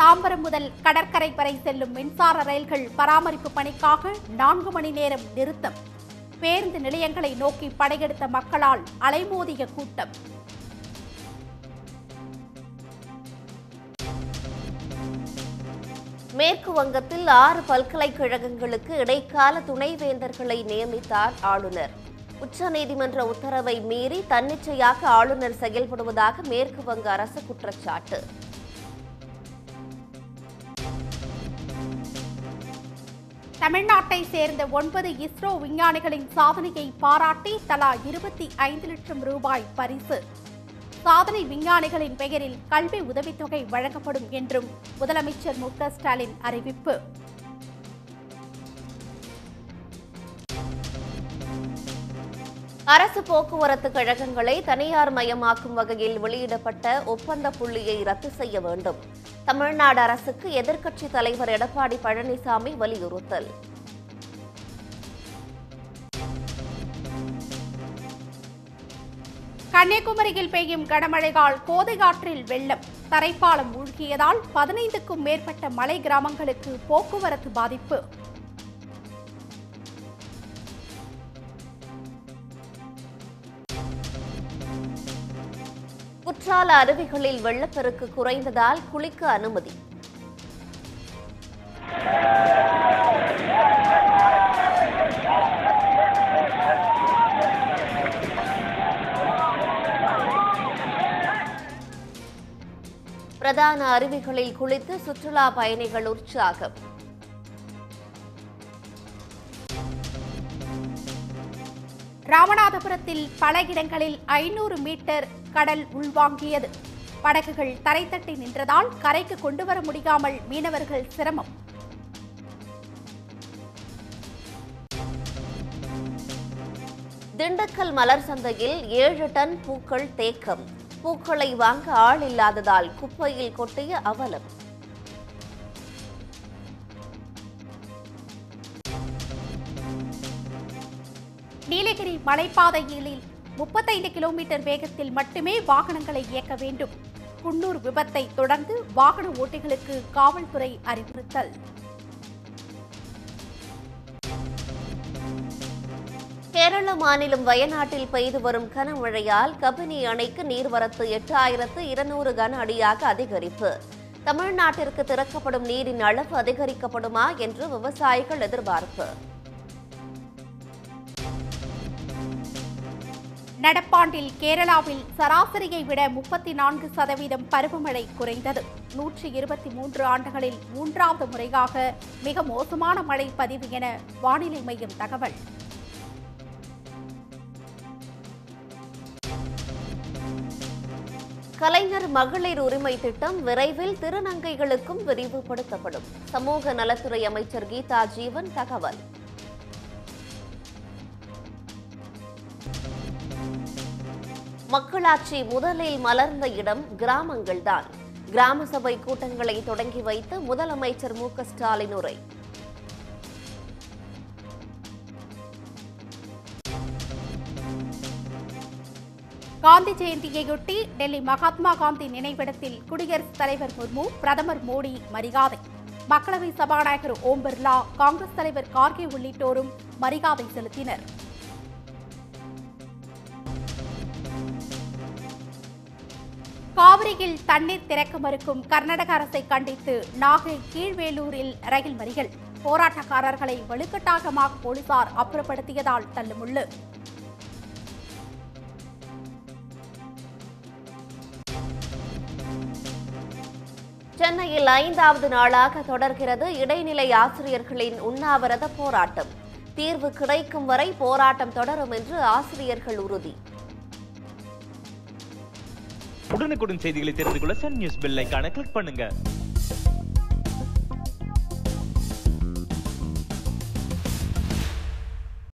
தாம்பரம் முதல் கடற்கரை வரை செல்லும் மின்சார ரயில்கள் பராமரிப்பு பணிக்காக நான்கு மணி நேரம் நிறுத்தம் பேருந்து நிலையங்களை நோக்கி படையெடுத்த மக்களால் அலைமோதிய கூட்டம் மேற்கு வங்கத்தில் ஆறு பல்கலைக்கழகங்களுக்கு இடைக்கால துணைவேந்தர்களை நியமித்தார் ஆளுநர் உச்சநீதிமன்ற உத்தரவை மீறி தன்னிச்சையாக ஆளுநர் செயல்படுவதாக மேற்கு வங்க அரசு குற்றச்சாட்டு தமிழ்நாட்டை சேர்ந்த ஒன்பது இஸ்ரோ விஞ்ஞானிகளின் சாதனையை பாராட்டி தலா இருபத்தி ஐந்து லட்சம் ரூபாய் பரிசு சாதனை விஞ்ஞானிகளின் பெயரில் கல்வி உதவித்தொகை வழங்கப்படும் என்றும் முதலமைச்சர் மு க ஸ்டாலின் அறிவிப்பு அரசு போக்குவரத்து கழகங்களை தனியார் மயமாக்கும் வகையில் வெளியிடப்பட்ட ஒப்பந்த புள்ளியை ரத்து செய்ய வேண்டும் தமிழ்நாடு அரசுக்கு எதிர்க்கட்சித் தலைவர் எடப்பாடி பழனிசாமி வலியுறுத்தல் கன்னியாகுமரியில் பெய்யும் கனமழையால் கோதை ஆற்றில் வெள்ளம் தரைப்பாலம் மூழ்கியதால் பதினைந்துக்கும் மேற்பட்ட மலை கிராமங்களுக்கு போக்குவரத்து பாதிப்பு குற்றால அருவிகளில் வெள்ளப்பெருக்கு குறைந்ததால் குளிக்க அனுமதி பிரதான அருவிகளில் குளித்து சுற்றுலா பயணிகள் உற்சாகம் ராமநாதபுரத்தில் பல இடங்களில் ஐநூறு மீட்டர் கடல் உள்வாங்கியது படகுகள் தரை தட்டி நின்றதால் கரைக்கு கொண்டு வர முடியாமல் மீனவர்கள் சிரமம் திண்டுக்கல் மலர் சந்தையில் ஏழு டன் பூக்கள் தேக்கம் பூக்களை வாங்க ஆள் இல்லாததால் குப்பையில் கொட்டிய அவலம் நீலகிரி மலைப்பாதையில் முப்பத்தைந்து கிலோமீட்டர் வேகத்தில் மட்டுமே வாகனங்களை இயக்க வேண்டும் குன்னூர் விபத்தை தொடர்ந்து வாகன ஓட்டிகளுக்கு காவல்துறை அறிவுறுத்தல் கேரள மாநிலம் வயநாட்டில் பெய்து வரும் கனமழையால் கபினி அணைக்கு நீர்வரத்து எட்டாயிரத்து இருநூறு கன அடியாக அதிகரிப்பு தமிழ்நாட்டிற்கு திறக்கப்படும் நீரின் அளவு அதிகரிக்கப்படுமா என்று விவசாயிகள் எதிர்பார்ப்பு நடப்பாண்டில் கேரளாவில் சராசரியை விட முப்பத்தி நான்கு சதவீதம் பருவமழை குறைந்தது நூற்றி இருபத்தி மூன்று ஆண்டுகளில் மூன்றாவது முறையாக மிக மோசமான மழை பதிவு என வானிலை மையம் தகவல் கலைஞர் மகளிர் உரிமை திட்டம் விரைவில் திருநங்கைகளுக்கும் விரிவுபடுத்தப்படும் சமூக நலத்துறை அமைச்சர் கீதா ஜீவன் தகவல் மக்களாட்சி முதலில் மலர்ந்த இடம் கிராமங்கள்தான் கிராம சபை கூட்டங்களை தொடங்கி வைத்து முதலமைச்சர் மு க ஸ்டாலின் உரை காந்தி ஜெயந்தியையொட்டி டெல்லி மகாத்மா காந்தி நினைவிடத்தில் குடியரசுத் தலைவர் முர்மு பிரதமர் மோடி மரியாதை மக்களவை சபாநாயகர் ஓம் பிர்லா காங்கிரஸ் தலைவர் கார்கே உள்ளிட்டோரும் மரியாதை செலுத்தினர் காவிரியில் தண்ணீர் திறக்க மறுக்கும் கர்நாடக அரசை கண்டித்து நாகை கீழ்வேலூரில் ரயில் மறியல் போராட்டக்காரர்களை வலுக்கட்டாயமாக போலீசார் அப்புறப்படுத்தியதால் தள்ளுமுள்ளு சென்னையில் ஐந்தாவது நாளாக தொடர்கிறது இடைநிலை ஆசிரியர்களின் உண்ணாவிரத போராட்டம் தீர்வு கிடைக்கும் வரை போராட்டம் தொடரும் என்று ஆசிரியர்கள் உறுதி உடனுக்குடன் செய்திகளை தெரிந்து கொள்ள சன் நியூஸ் பெல் ஐகானை கிளிக் பண்ணுங்க